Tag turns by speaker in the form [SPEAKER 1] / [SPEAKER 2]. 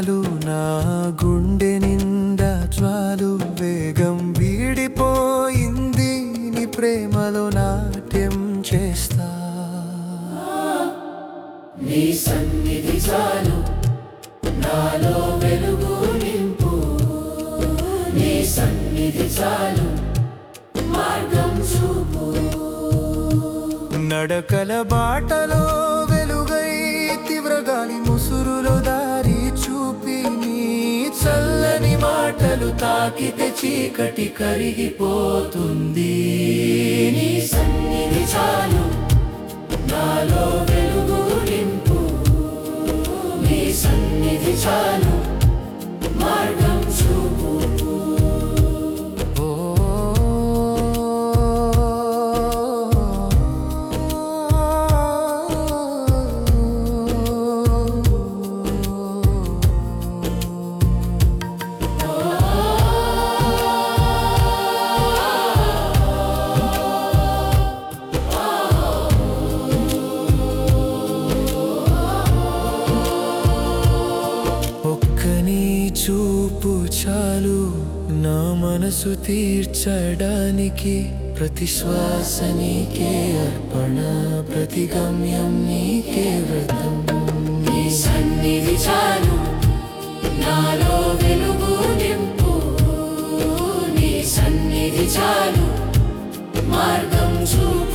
[SPEAKER 1] చాలు నా గుండె నిండా జ్వాలు వేగం వీడిపోయింది నీ ప్రేమలో నాట్యం చేస్తా
[SPEAKER 2] నీ సన్నిధి చాలు నాలో వెలుగు నింపు నీ సన్నిధి చాలు మార్గం చూపు
[SPEAKER 1] నడకల బాటలో వెలుగై తీవ్రగాలి ముసురులో దారి చూపి నీ చల్లని మాటలు తాకితే చీకటి కరిగిపోతుంది
[SPEAKER 2] నీ సన్నిధి చాలు నాలో వెలుగు నింపు నీ సన్నిధి చాలు మార్గం చూపు
[SPEAKER 1] ఓ ఒక్కని చూపు చాలు నా మనసు తీర్చడానికి ప్రతి శ్వాస నీకే అర్పణ ప్రతి గమ్యం నీకే వ్రతం
[SPEAKER 2] నీ సన్నిధి చాలు నాలో వెలుగు నింపు నీ సన్నిధి చాలు మార్గం చూపు